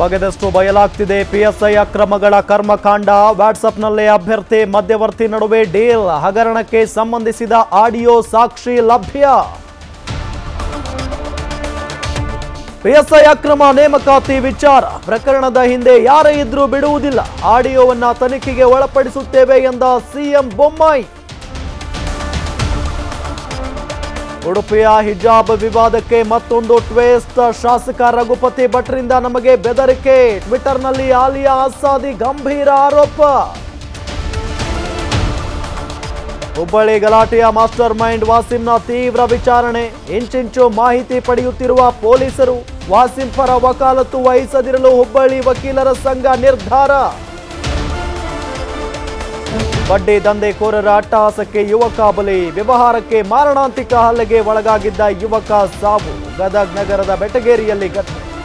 ಬಗೆದಷ್ಟು ಬಯಲಾಗ್ತಿದೆ PSI ಅಕ್ರಮಗಳ ಕರ್ಮಕಾಂಡ ವಾಟ್ಸಪ್ನಲ್ಲೇ ಅಭ್ಯರ್ಥಿ ಮಧ್ಯವರ್ತಿ ನಡುವೆ ಡೀಲ್ ಹಗರಣಕ್ಕೆ ಸಂಬಂಧಿಸಿದ ಆಡಿಯೋ ಸಾಕ್ಷಿ ಲಭ್ಯ ಪಿಎಸ್ಐ ಅಕ್ರಮ ನೇಮಕಾತಿ ವಿಚಾರ ಪ್ರಕರಣದ ಹಿಂದೆ ಯಾರೇ ಇದ್ರೂ ಬಿಡುವುದಿಲ್ಲ ಆಡಿಯೋವನ್ನ ತನಿಖೆಗೆ ಒಳಪಡಿಸುತ್ತೇವೆ ಎಂದ ಸಿಎಂ ಬೊಮ್ಮಾಯಿ ಉಡುಪಿಯ ಹಿಜಾಬ್ ವಿವಾದಕ್ಕೆ ಮತ್ತೊಂದು ಟ್ವೇಸ್ಟ್ ಶಾಸಕ ರಘುಪತಿ ಭಟ್ರಿಂದ ನಮಗೆ ಬೆದರಿಕೆ ಟ್ವಿಟರ್ನಲ್ಲಿ ಆಲಿಯಾ ಆಸಾದಿ ಗಂಭೀರ ಆರೋಪ ಹುಬ್ಬಳ್ಳಿ ಗಲಾಟೆಯ ಮಾಸ್ಟರ್ ಮೈಂಡ್ ವಾಸಿಂನ ತೀವ್ರ ವಿಚಾರಣೆ ಇಂಚಿಂಚು ಮಾಹಿತಿ ಪಡೆಯುತ್ತಿರುವ ಪೊಲೀಸರು ವಾಸಿಂ ಪರ ವಕಾಲತ್ತು ವಹಿಸದಿರಲು ಹುಬ್ಬಳ್ಳಿ ವಕೀಲರ ಸಂಘ ನಿರ್ಧಾರ ಬಡ್ಡಿ ದಂಧೆಕೋರರ ಅಟ್ಟಹಾಸಕ್ಕೆ ಯುವಕ ಬಲಿ ವ್ಯವಹಾರಕ್ಕೆ ಮಾರಣಾಂತಿಕ ಹಲ್ಲೆಗೆ ಒಳಗಾಗಿದ್ದ ಯುವಕ ಸಾವು ಗದಗ್ ನಗರದ ಬೆಟಗೇರಿಯಲ್ಲಿ ಘಟನೆ